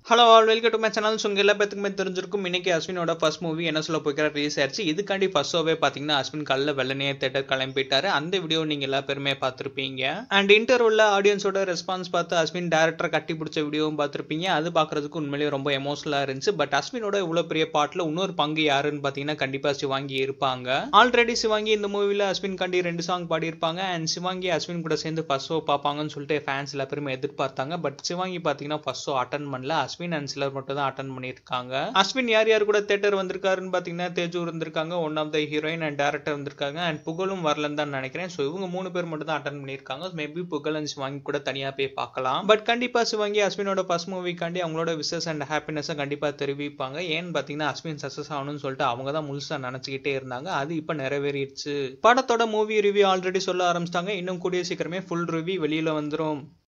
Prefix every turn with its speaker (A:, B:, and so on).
A: hello all welcome to my channel so உங்கள் எல்லா பேத்துக்குமே தெரிஞ்சிருக்கும் இன்னைக்கு அஸ்வினோட ஃபர்ஸ்ட் மூவி என்ன சொல்ல போய்க்கிற ரிலீஸ் ஆயிடுச்சு இதுக்காண்டி ஃபர்ஸ்ட் ஷோவே பார்த்தீங்கன்னா அஸ்வின் காலைல வெள்ளனையே தேட்டர் கிளம்பிட்டாரு அந்த வீடியோ நீங்கள் எல்லா பேருமே பார்த்துருப்பீங்க அண்ட் இன்டர்வல்ல ஆடியன்ஸோட ரெஸ்பான்ஸ் பார்த்து அஸ்வின் டேரக்டர் கட்டி பிடிச்ச வீடியோவும் பார்த்துருப்பீங்க அது பார்க்கறதுக்கு உண்மையிலேயே ரொம்ப எமோஷனலாக இருந்துச்சு பட் அஸ்வினோட இவ்வளோ பெரிய பாட்டில் இன்னொரு பங்கு யாருன்னு பார்த்தீங்கன்னா கண்டிப்பாக சிவாங்கி இருப்பாங்க ஆல்ரெடி சிவாங்கி இந்த மூவியில் அஸ்வின் காண்டி ரெண்டு சாங் பாடியிருப்பாங்க அண்ட் சிவாங்கி அஸ்வின் கூட சேர்ந்து ஃபர்ஸ்ட் ஷோ பார்ப்பாங்கன்னு சொல்லிட்டு ஃபேன்ஸ் எல்லா பேருமே எதிர்பார்த்தாங்க பட் சிவாங்கி பார்த்தீங்கன்னா ஃபர்ஸ்ட் ஷோ அட்டன் பண்ணல அஸ்வின் அண்ட் சிலர் மட்டும் தான் அட்டன் பண்ணியிருக்காங்க அஸ்வின் யார் யார் கூட தேட்டர் வந்திருக்காருன்னு பார்த்தீங்கன்னா தேஜு இருந்திருக்காங்க one of the heroine and director வந்திருக்காங்க அண்ட் புகழும் வரலன்னு தான் நினைக்கிறேன் ஸோ இவங்க மூணு பேர் மட்டும் தான் அட்டன் பண்ணியிருக்காங்க மேபி புகழ் அண்ட் சிவாங்கி கூட தனியாக போய் பார்க்கலாம் பட் கண்டிப்பாக சிவாங்கி அஸ்வினோட ஃபர்ஸ்ட் மூவிக்காண்டி அவங்களோட விசஸ் அண்ட் ஹாப்பினஸை கண்டிப்பாக தெரிவிப்பாங்க ஏன்னு பார்த்தீங்கன்னா அஸ்வின் சக்ஸஸ் ஆகணும்னு சொல்லிட்டு அவங்க தான் முழுசாக நினச்சிக்கிட்டே இருந்தாங்க அது இப்போ நிறைவேறிடுச்சு படத்தோட மூவி ரிவ்யூ ஆல்ரெடி சொல்ல ஆரம்பிச்சிட்டாங்க இன்னும் கூடிய சீக்கிரமே ஃபுல் ரிவ்யூ வெளியில் வந்துடும்